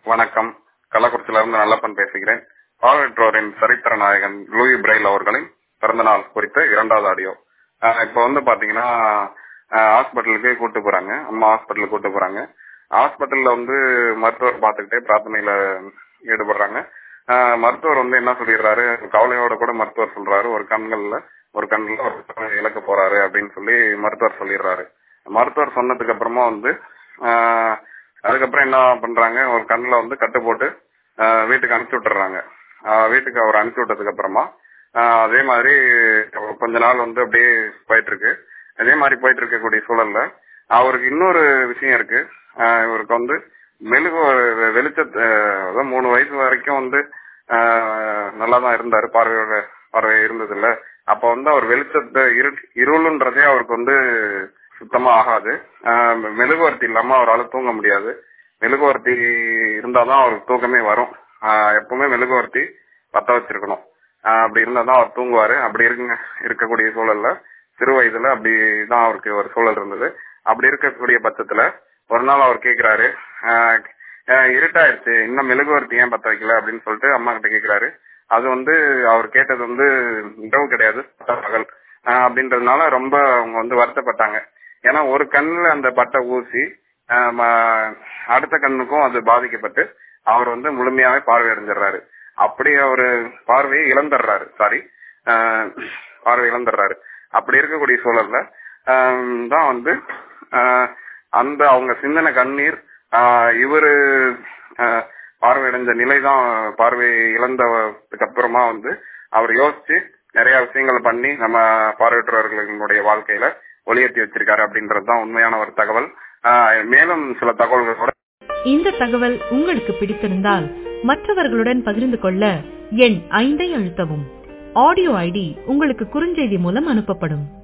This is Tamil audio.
வணக்கம் கள்ளக்குறிச்சியிலிருந்து நல்லப்பன் பேசுகிறேன் பார்வையற்றோரின் சரித்திர நாயகன் லூயி பிரைல் அவர்களின் பிறந்த நாள் குறித்த இரண்டாவது ஆடியோ இப்போ வந்து பாத்தீங்கன்னா ஹாஸ்பிட்டலுக்கு கூட்டு போறாங்க அம்மா ஹாஸ்பிட்டலுக்கு கூட்டு போறாங்க ஹாஸ்பிட்டல்ல வந்து மருத்துவர் பார்த்துக்கிட்டே பிரார்த்தனையில ஈடுபடுறாங்க ஆஹ் மருத்துவர் வந்து என்ன சொல்லிடுறாரு கவலையோட கூட மருத்துவர் சொல்றாரு ஒரு கண்கள்ல ஒரு கண்ணுல ஒரு கண்ணை இழக்க போறாரு அப்படின்னு சொல்லி மருத்துவர் சொல்லிடுறாரு மருத்துவர் சொன்னதுக்கு அப்புறமா வந்து ஆஹ் அதுக்கப்புறம் என்ன பண்றாங்க ஒரு கண்ணுல வந்து கட்டு போட்டு ஆஹ் வீட்டுக்கு அனுப்பிச்சு விட்டுறாங்க ஆஹ் வீட்டுக்கு அவர் அனுப்பிச்சு விட்டதுக்கு அப்புறமா ஆஹ் அதே மாதிரி கொஞ்ச நாள் வந்து அப்படியே போயிட்டு இருக்கு அதே மாதிரி போயிட்டு இருக்கக்கூடிய சூழல்ல அவருக்கு இன்னொரு விஷயம் இருக்கு ஆஹ் இவருக்கு வந்து மெழுகு வெளிச்ச அதாவது மூணு வயசு வரைக்கும் வந்து நல்லா தான் இருந்தாரு பார்வையோட பார்வை இருந்தது இல்ல அப்ப வந்து அவர் வெளிச்சத்தை இரு இருளுன்றதே அவருக்கு வந்து சுத்தமா ஆகாது மெழுகுவர்த்தி இல்லாம அவரால் தூங்க முடியாது மெழுகுவர்த்தி இருந்தாதான் அவருக்கு தூக்கமே வரும் எப்பவுமே மெழுகுவர்த்தி பத்த வச்சிருக்கணும் அப்படி இருந்தாதான் அவர் தூங்குவாரு அப்படி இருக்குங்க இருக்கக்கூடிய சூழல்ல சிறு வயதுல அப்படிதான் அவருக்கு ஒரு சூழல் இருந்தது அப்படி இருக்கக்கூடிய பட்சத்துல ஒரு நாள் அவர் கேக்குறாரு இருட்டாயிருச்சு இன்னும் மெழுகுவர்த்தி ஏன் பத்த வைக்கல அப்படின்னு சொல்லிட்டு அம்மா கிட்ட கேக்குறாரு அது வந்து அவர் கேட்டது வந்து இரவு கிடையாது பகல் அப்படின்றதுனால ரொம்ப அவங்க வந்து வருத்தப்பட்டாங்க ஏன்னா ஒரு கண்ணுல அந்த பட்டை ஊசி அடுத்த கண்ணுக்கும் அது பாதிக்கப்பட்டு அவர் வந்து முழுமையாவே பார்வை அடைஞ்சிடுறாரு அப்படி அவரு பார்வையை இழந்துடுறாரு சாரி பார்வை இழந்துடுறாரு அப்படி இருக்கக்கூடிய சூழல்ல தான் வந்து அந்த அவங்க சிந்தன கண்ணீர் இவரு பார்வையடைஞ்ச நிலை தான் பார்வை இழந்ததுக்கு அப்புறமா வந்து அவர் யோசிச்சு நிறைய விஷயங்கள் பண்ணி நம்ம பார்வையற்றவர்களுடைய வாழ்க்கையில ஒளியேற்றி வச்சிருக்காரு அப்படின்றது தான் உண்மையான ஒரு தகவல் மேலும் சில தகவல்களோட இந்த தகவல் உங்களுக்கு பிடித்திருந்தால் மற்றவர்களுடன் பகிர்ந்து கொள்ள எண் ஐந்தை அழுத்தவும் ஆடியோ ஐடி உங்களுக்கு குறுஞ்செய்தி மூலம் அனுப்பப்படும்